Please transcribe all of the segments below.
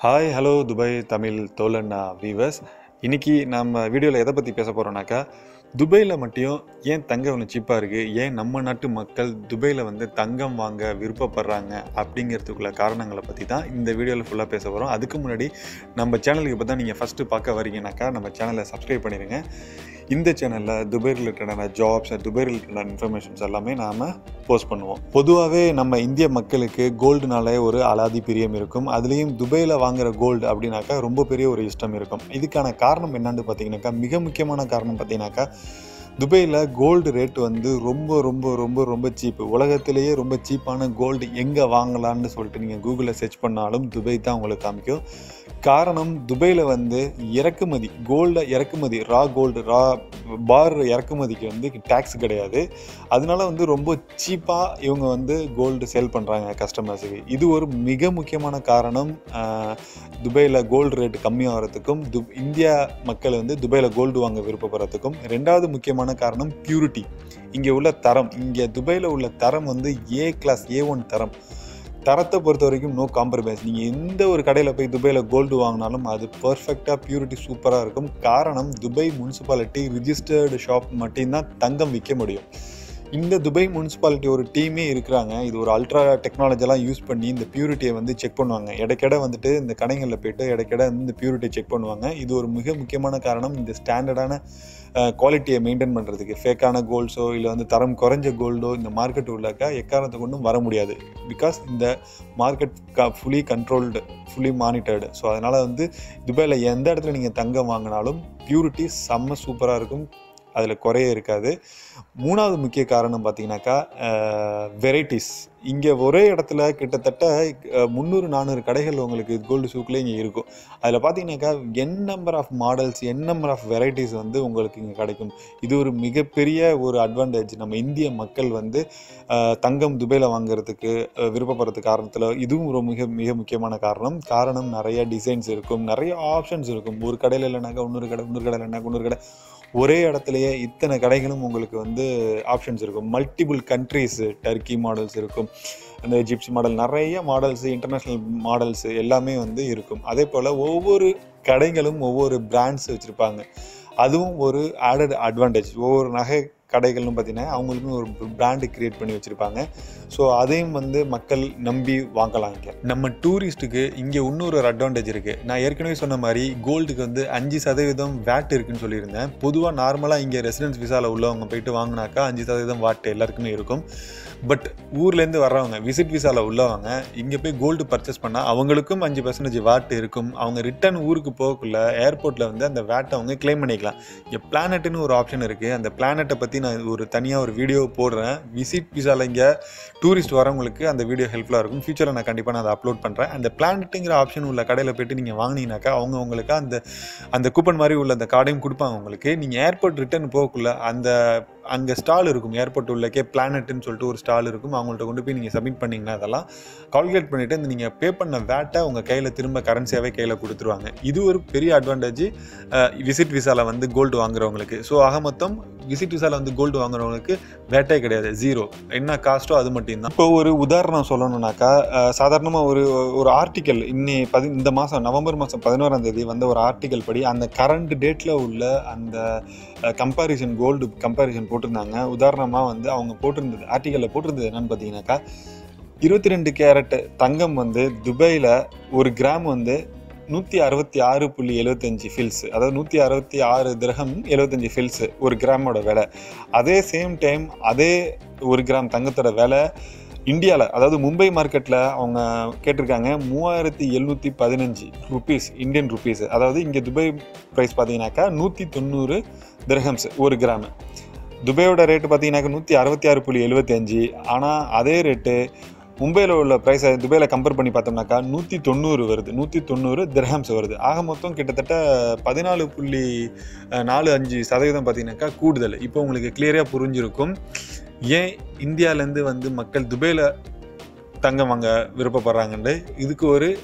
hi hello Dubai Tamil தோழன் viewers இன்னைக்கு நம்ம வீடியோவில் எதை பற்றி பேச போகிறோம்னாக்கா துபாயில் மட்டும் ஏன் தங்கம் இவ்வளோ சீப்பாக இருக்குது ஏன் நம்ம நாட்டு மக்கள் துபாயில் வந்து தங்கம் வாங்க விருப்பப்படுறாங்க அப்படிங்கிறதுக்குள்ள காரணங்களை பற்றி தான் இந்த வீடியோவில் ஃபுல்லாக பேச போகிறோம் அதுக்கு முன்னாடி நம்ம சேனலுக்கு இப்போ தான் நீங்கள் ஃபஸ்ட்டு பார்க்க வரீங்கனாக்கா நம்ம சேனலை சப்ஸ்கிரைப் பண்ணிடுங்க இந்த சேனலில் துபாய் ரிலேட்டடான ஜாப்ஸ் துபாய் ரிலேட்டடான இன்ஃபர்மேஷன்ஸ் எல்லாமே நாம் போஸ்ட் பண்ணுவோம் பொதுவாகவே நம்ம இந்திய மக்களுக்கு கோல்டுனாலே ஒரு அலாதி பிரியம் இருக்கும் அதுலேயும் துபாயில் வாங்குற கோல்டு அப்படின்னாக்கா ரொம்ப பெரிய ஒரு இஷ்டம் இருக்கும் இதுக்கான காரணம் என்னன்னு பார்த்தீங்கன்னாக்கா மிக முக்கியமான காரணம் பார்த்தீங்கன்னாக்கா துபாயில் கோல்டு ரேட் வந்து ரொம்ப ரொம்ப ரொம்ப ரொம்ப சீப்பு உலகத்திலேயே ரொம்ப சீப்பான கோல்டு எங்கே வாங்கலாம்னு சொல்லிட்டு நீங்கள் கூகுளில் சர்ச் பண்ணாலும் துபாய் தான் உங்களுக்கு காமிக்கும் காரணம் துபாயில் வந்து இறக்குமதி கோல்டை இறக்குமதி ரா கோல்டு ரா பார் இறக்குமதிக்கு வந்து டேக்ஸ் கிடையாது அதனால வந்து ரொம்ப சீப்பாக இவங்க வந்து கோல்டு சேல் பண்ணுறாங்க கஸ்டமர்ஸுக்கு இது ஒரு மிக முக்கியமான காரணம் ஆஹ், துபாயில் கோல்டு ரேட் கம்மியாகிறதுக்கும் து இந்தியா மக்கள் வந்து துபாயில் கோல்டு வாங்க விருப்பப்படுறதுக்கும் ரெண்டாவது முக்கியமான காரணம் பியூரிட்டி இங்கே உள்ள தரம் இங்கே துபாயில் உள்ள தரம் வந்து ஏ கிளாஸ் ஏ ஒன் தரம் தரத்தை பொறுத்த வரைக்கும் நோ காம்ப்ரமைஸ் நீங்கள் எந்த ஒரு கடையில் போய் துபாயில் கோல்டு வாங்கினாலும் அது பர்ஃபெக்டாக பியூரிட்டி சூப்பராக இருக்கும் காரணம் துபாய் முனிசிபாலிட்டி ரிஜிஸ்டர்டு ஷாப் மட்டும்தான் தங்கம் விற்க முடியும் இந்த துபாய் முனிசிபாலிட்டி ஒரு டீமே இருக்கிறாங்க இது ஒரு அல்ட்ரா டெக்னாலஜிலாம் யூஸ் பண்ணி இந்த பியூரிட்டியை வந்து செக் பண்ணுவாங்க இடைக்கிட வந்துட்டு இந்த கடைகளில் போயிட்டு இடைக்கிட வந்து இந்த பியூரிட்டியை செக் பண்ணுவாங்க இது ஒரு மிக முக்கியமான காரணம் இந்த ஸ்டாண்டர்டான குவாலிட்டியை மெயின்டைன் பண்ணுறதுக்கு ஃபேக்கான கோல்ட்ஸோ இல்லை வந்து தரம் குறைஞ்ச கோல்டோ இந்த மார்க்கெட் உள்ளாக்கா எக்காரணத்தை கொண்டும் வர முடியாது பிகாஸ் இந்த மார்க்கெட் க fully controlled fully monitored so அதனால் வந்து துபாயில் எந்த இடத்துல நீங்கள் தங்கம் வாங்கினாலும் பியூரிட்டி செம்ம சூப்பராக இருக்கும் அதில் குறையே இருக்காது மூணாவது முக்கிய காரணம் பார்த்தீங்கன்னாக்கா வெரைட்டிஸ் இங்கே ஒரே இடத்துல கிட்டத்தட்ட முந்நூறு நானூறு கடைகள் உங்களுக்கு கோல்டு சூக்கில் இங்கே இருக்கும் அதில் பார்த்தீங்கன்னாக்கா n number of models n number of varieties வந்து உங்களுக்கு இங்கே கிடைக்கும் இது ஒரு மிகப்பெரிய ஒரு அட்வான்டேஜ் நம்ம இந்திய மக்கள் வந்து அஹ், தங்கம் துபாயில் வாங்குறதுக்கு அஹ், விருப்பப்படுறதுக்கு காரணத்தில் இதுவும் ஒரு மிக மிக முக்கியமான காரணம் காரணம் நிறைய டிசைன்ஸ் இருக்கும் நிறைய ஆப்ஷன்ஸ் இருக்கும் ஒரு கடையில் இல்லைனாக்கா இன்னொரு கடை இன்னொரு கடை இல்லைனாக்கா இன்னொரு கடை ஒரே இடத்துலையே இத்தனை கடைகளும் உங்களுக்கு வந்து ஆப்ஷன்ஸ் இருக்கும் மல்டிபிள் கண்ட்ரீஸ் டர்க்கி மாடல்ஸ் இருக்கும் அந்த ஜிப்சி மாடல் நிறைய மாடல்ஸ் இன்டர்நேஷ்னல் மாடல்ஸ் எல்லாமே வந்து இருக்கும் அதே போல் ஒவ்வொரு கடைகளும் ஒவ்வொரு பிராண்ட்ஸ் வச்சுருப்பாங்க அதுவும் ஒரு ஆடட் அட்வான்டேஜ் ஒவ்வொரு நகை கடைகள்னு பார்த்தீங்கன்னா அவங்களுக்கும் ஒரு பிராண்டு கிரியேட் பண்ணி வச்சுருப்பாங்க ஸோ அதையும் வந்து மக்கள் நம்பி வாங்கலாம் இங்கே நம்ம டூரிஸ்ட்டுக்கு இங்கே இன்னொரு ஒரு அட்வான்டேஜ் இருக்குது நான் ஏற்கனவே சொன்ன மாதிரி கோல்டுக்கு வந்து அஞ்சு சதவீதம் வேட் இருக்குன்னு சொல்லியிருந்தேன் பொதுவாக நார்மலாக இங்கே ரெசிடென்ஸ் விசாவில் உள்ளவங்க போயிட்டு வாங்கினாக்கா அஞ்சு சதவீதம் வாட் எல்லாருக்குமே இருக்கும் பட் ஊர்லேருந்து வர்றவங்க விசிட் விசாவில் உள்ளவங்க இங்கே போய் கோல்டு பர்ச்சேஸ் பண்ணால் அவங்களுக்கும் அஞ்சு பர்சன்டேஜ் வாட் இருக்கும் அவங்க ரிட்டர்ன் ஊருக்கு போகக்குள்ள ஏர்போர்ட்டில் வந்து அந்த வேட்டை அவங்க க்ளைம் பண்ணிக்கலாம் இங்கே பிளானட்னு ஒரு ஆப்ஷன் இருக்குது அந்த பிளானட்டை பற்றி நான் ஒரு தனியாக ஒரு வீடியோ போடுறேன் விசிட் விசாவில் இங்கே டூரிஸ்ட் வரவங்களுக்கு அந்த வீடியோ ஹெல்ப்ஃபுல்லாக இருக்கும் ஃபியூச்சரில் நான் கண்டிப்பாக நான் அதை அப்லோட் பண்ணுறேன் அந்த பிளானட்டுங்கிற ஆப்ஷன் உள்ள கடையில் போயிட்டு நீங்கள் வாங்கினீங்கனாக்கா அவங்க உங்களுக்கு அந்த அந்த கூப்பன் மாதிரி உள்ள அந்த கார்டையும் கொடுப்பாங்க உங்களுக்கு நீங்கள் ஏர்போர்ட் ரிட்டர்ன் போகக்குள்ள அந்த அங்கே ஸ்டால் இருக்கும் ஏர்போர்ட் உள்ளக்கே பிளானட்னு சொல்லிட்டு ஒரு ஸ்டால் இருக்கும் அவங்கள்ட்ட கொண்டு போய் நீங்கள் சப்மிட் பண்ணிங்கன்னா அதெல்லாம் கால்குலேட் பண்ணிவிட்டு இந்த நீங்கள் பே பண்ண வேட்டை உங்கள் கையில் திரும்ப கரன்சியாகவே கையில் கொடுத்துருவாங்க இது ஒரு பெரிய அட்வான்டேஜ் விசிட் விசாவில் வந்து கோல்டு வாங்குறவங்களுக்கு ஸோ ஆக மொத்தம் விசிட் விசாவில் வந்து கோல்டு வாங்குறவங்களுக்கு வேட்டே கிடையாது ஜீரோ என்ன காஸ்ட்டோ அது மட்டும்தான் இப்போ ஒரு உதாரணம் சொல்லணும்னாக்கா சாதாரணமாக ஒரு ஒரு ஆர்டிக்கல் இன்னி பதி இந்த மாதம் நவம்பர் மாதம் பதினோராம் தேதி வந்த ஒரு ஆர்டிக்கல் படி அந்த கரண்ட் டேட்டில் உள்ள அந்த கம்பாரிசன் கோல்டு கம்பாரிசன் போட்டிருந்தாங்க உதாரணமாக வந்து அவங்க போட்டிருந்தது ஆர்டிக்கலில் போட்டிருந்தது என்னன்னு பார்த்தீங்கன்னாக்கா இருபத்தி ரெண்டு கேரட் தங்கம் வந்து துபாயில் ஒரு கிராம் வந்து நூற்றி அறுபத்தி ஆறு புள்ளி எழுபத்தஞ்சு ஃபில்ஸ் அதாவது நூற்றி அறுபத்தி ஆறு திரகம் எழுபத்தஞ்சு ஃபில்ஸ் ஒரு கிராமோட விலை அதே சேம் டைம் அதே ஒரு கிராம் தங்கத்தோட விலை இந்தியாவில் அதாவது மும்பை மார்க்கெட்டில் அவங்க கேட்டிருக்காங்க மூவாயிரத்தி எழுநூற்றி பதினஞ்சு ருபீஸ் இந்தியன் ருபீஸ் அதாவது இங்கே துபாய் ப்ரைஸ் பார்த்தீங்கன்னாக்கா நூற்றி தொண்ணூறு திரகம்ஸ் ஒரு கிராமு துபாயோட ரேட்டு பார்த்தீங்கன்னாக்கா நூற்றி அறுபத்தி ஆறு புள்ளி எழுபத்தி அஞ்சு ஆனால் அதே ரேட்டு மும்பையில் உள்ள ப்ரைஸை துபாயில் கம்பேர் பண்ணி பார்த்தோம்னாக்கா நூற்றி தொண்ணூறு வருது நூற்றி தொண்ணூறு திரஹம்ஸ் வருது ஆக மொத்தம் கிட்டத்தட்ட பதினாலு புள்ளி அஹ், நாலு அஞ்சு சதவீதம் பார்த்தீங்கன்னாக்கா கூடுதல் இப்போ உங்களுக்கு கிளியராக புரிஞ்சிருக்கும் ஏன் இந்தியாவிலேருந்து வந்து மக்கள் துபாயில் தங்கம் வாங்க விருப்பப்படுறாங்கன்னு இதுக்கு ஒரு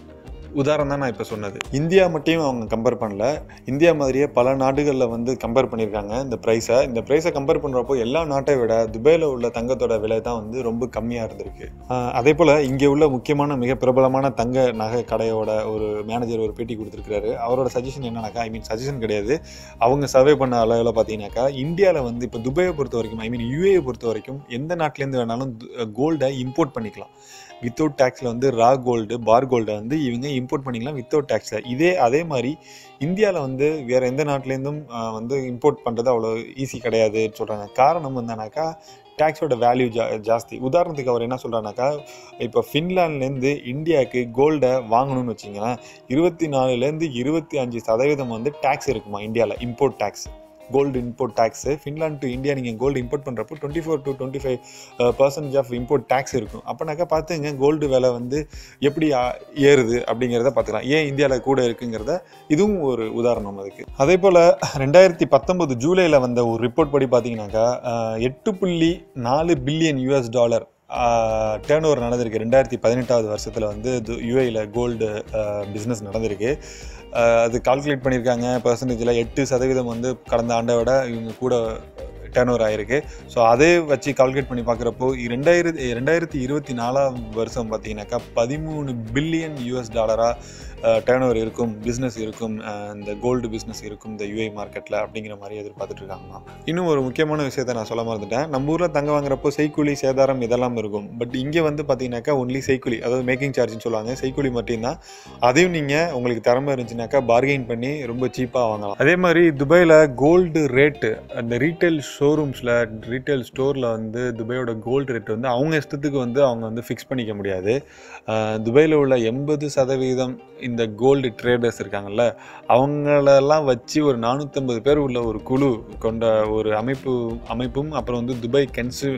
உதாரணம் தான் நான் இப்போ சொன்னது இந்தியா மட்டும் அவங்க கம்பேர் பண்ணல இந்தியா மாதிரியே பல நாடுகளில் வந்து கம்பேர் பண்ணியிருக்காங்க இந்த ப்ரைஸை இந்த ப்ரைஸை கம்பேர் பண்ணுறப்போ எல்லா நாட்டை விட துபாயில் உள்ள தங்கத்தோட விலை தான் வந்து ரொம்ப கம்மியாக இருந்திருக்கு ஆஹ் அதே போல் இங்கே உள்ள முக்கியமான மிக பிரபலமான தங்க நகை கடையோட ஒரு மேனேஜர் ஒரு பேட்டி கொடுத்துருக்காரு அவரோட சஜஷன் என்னன்னாக்கா ஐ மீன் சஜஷன் கிடையாது அவங்க சர்வே பண்ண அளவில் பார்த்தீங்கன்னாக்கா இந்தியாவில் வந்து இப்போ துபாயை பொறுத்த வரைக்கும் ஐ மீன் யூஏயை பொறுத்த வரைக்கும் எந்த நாட்டிலேருந்து வேணாலும் கோல்டை இம்போர்ட் பண்ணிக்கலாம் வித்தவுட் டேக்ஸில் வந்து ரா கோல்டு பார் கோல்டை வந்து இவங்க இம்போர்ட் பண்ணிக்கலாம் வித்தவுட் டேக்ஸில் இதே அதே மாதிரி இந்தியாவில் வந்து வேறு எந்த நாட்டிலேருந்தும் ஆஹ், வந்து இம்போர்ட் பண்ணுறது அவ்வளோ ஈஸி கிடையாதுன்னு சொல்கிறாங்க காரணம் என்னன்னாக்கா டேக்ஸோட வேல்யூ ஜா ஜாஸ்தி உதாரணத்துக்கு அவர் என்ன சொல்கிறாருனாக்கா இப்போ ஃபின்லாண்ட்லேருந்து இந்தியாவுக்கு கோல்டை வாங்கணும்னு வச்சிங்களேன் இருபத்தி நாலுலேருந்து இருபத்தி அஞ்சு சதவீதம் வந்து டேக்ஸ் இருக்குமா இந்தியாவில் import tax gold import tax Finland to India நீங்கள் கோல்டு இம்போர்ட் பண்ணுறப்போ twenty four to twenty five percentage of import tax இருக்கும் அப்போனாக்கா பார்த்துங்க கோல்டு விலை வந்து எப்படி ஆ, ஏறுது அப்படிங்கிறத பார்த்துக்கலாம் ஏன் இந்தியாவில் கூட இருக்குங்கிறத இதுவும் ஒரு உதாரணம் அதுக்கு அதே போல் ரெண்டாயிரத்தி பத்தொன்பது ஜூலையில் வந்த ஒரு ரிப்போர்ட் படி பார்த்தீங்கன்னாக்கா ஆஹ், எட்டு புள்ளி நாலு billion US dollar turn over நடந்திருக்கு ரெண்டாயிரத்தி பதினெட்டாவது வருஷத்தில் வந்து யூஏயில் கோல்டு பிஸ்னஸ் நடந்திருக்கு ஆஹ், அது கால்குலேட் பண்ணியிருக்காங்க பர்சன்டேஜில் எட்டு சதவீதம் வந்து கடந்த ஆண்டை விட இவங்க கூட டேர்ன் ஓவர் ஆயிருக்கு ஸோ அதே வச்சு கால்குலேட் பண்ணி பார்க்குறப்போ ரெண்டாயிரத்தி ரெண்டாயிரத்தி இருபத்தி நாலாம் வருஷம் பார்த்தீங்கன்னாக்கா பதிமூணு பில்லியன் யூஎஸ் டாலராக டேர்ன் ஓவர் இருக்கும் பிஸ்னஸ் இருக்கும் அஹ் இந்த கோல்டு பிஸ்னஸ் இருக்கும் இந்த யூஏ மார்க்கெட்டில் அப்படிங்கிற மாதிரி எதிர்பார்த்துட்டு இருக்காங்களாம் இன்னும் ஒரு முக்கியமான விஷயத்தை நான் சொல்ல மறந்துட்டேன் நம்ம ஊரில் தங்க வாங்குறப்போ செய்கூலி சேதாரம் இதெல்லாம் இருக்கும் பட் இங்கே வந்து பார்த்தீங்கன்னாக்கா ஒன்லி செய்கூலி அதாவது மேக்கிங் சார்ஜ்னு சொல்லுவாங்க செய்கூலி மட்டும்தான் அதையும் நீங்கள் உங்களுக்கு திறமை இருந்துச்சுனாக்கா பார்கெயின் பண்ணி ரொம்ப சீப்பாக வாங்கலாம் அதே மாதிரி துபாயில் கோல்டு ரேட்டு அந்த ரீட்டைல் ஷோரூம்ஸில் ரீட்டைல் ஸ்டோரில் வந்து துபாயோட கோல்டு ரேட் வந்து அவங்க இஷ்டத்துக்கு வந்து அவங்க வந்து ஃபிக்ஸ் பண்ணிக்க முடியாது துபாயில் உள்ள எண்பது சதவீதம் இந்த கோல்டு ட்ரேடர்ஸ் இருக்காங்கல்ல அவங்களெல்லாம் வச்சு ஒரு நானூற்றம்பது பேர் உள்ள ஒரு குழு கொண்ட ஒரு அமைப்பு அமைப்பும் அப்புறம் வந்து துபாய் கன்சூ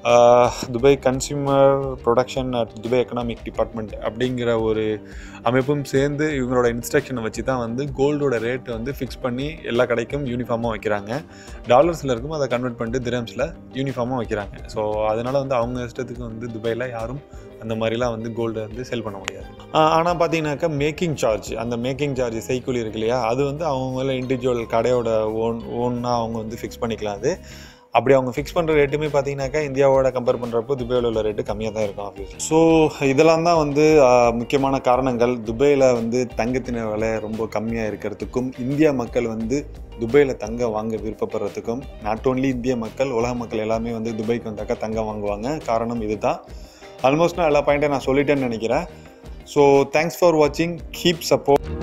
Dubai consumer production at Dubai economic department அப்படிங்கிற ஒரு அமைப்பும் சேர்ந்து இவங்களோட இன்ஸ்ட்ரக்ஷனை வச்சு தான் வந்து கோல்டோட ரேட்டை வந்து ஃபிக்ஸ் பண்ணி எல்லா கடைக்கும் யூனிஃபார்மாக வைக்கிறாங்க டாலர்ஸில் இருக்கும் அதை கன்வெர்ட் பண்ணிட்டு திரம்ஸில் யூனிஃபார்மாக வைக்கிறாங்க ஸோ அதனால் வந்து அவங்க இஷ்டத்துக்கு வந்து துபாயில் யாரும் அந்த மாதிரிலாம் வந்து கோல்டை வந்து செல் பண்ண முடியாது ஆனால் பார்த்தீங்கன்னாக்கா மேக்கிங் சார்ஜ் அந்த மேக்கிங் சார்ஜ் சைக்கிள் இருக்கு இல்லையா அது வந்து அவங்கள இண்டிவிஜுவல் கடையோட ஓன் ஓன்னாக அவங்க வந்து ஃபிக்ஸ் பண்ணிக்கலாம் அது அப்படி அவங்க ஃபிக்ஸ் பண்ணுற ரேட்டுமே பார்த்தீங்கன்னாக்கா இந்தியாவோட கம்பேர் பண்ணுறப்போ துபாயில் உள்ள ரேட்டு கம்மியாக தான் இருக்கும் ஆஃபீஸ் ஸோ இதெல்லாம் தான் வந்து ஆஹ், முக்கியமான காரணங்கள் துபாயில் வந்து தங்கத்தின விலை ரொம்ப கம்மியாக இருக்கிறதுக்கும் இந்தியா மக்கள் வந்து துபாயில் தங்கம் வாங்க விருப்பப்படுறதுக்கும் நாட் ஓன்லி இந்திய மக்கள் உலக மக்கள் எல்லாமே வந்து துபாய்க்கு வந்தாக்கா தங்கம் வாங்குவாங்க காரணம் இதுதான் ஆல்மோஸ்ட் நான் எல்லா பாயிண்ட்டையும் நான் சொல்லிட்டேன்னு நினைக்கிறேன் ஸோ தேங்க்ஸ் ஃபார் வாட்சிங் கீப் சப்போர்ட்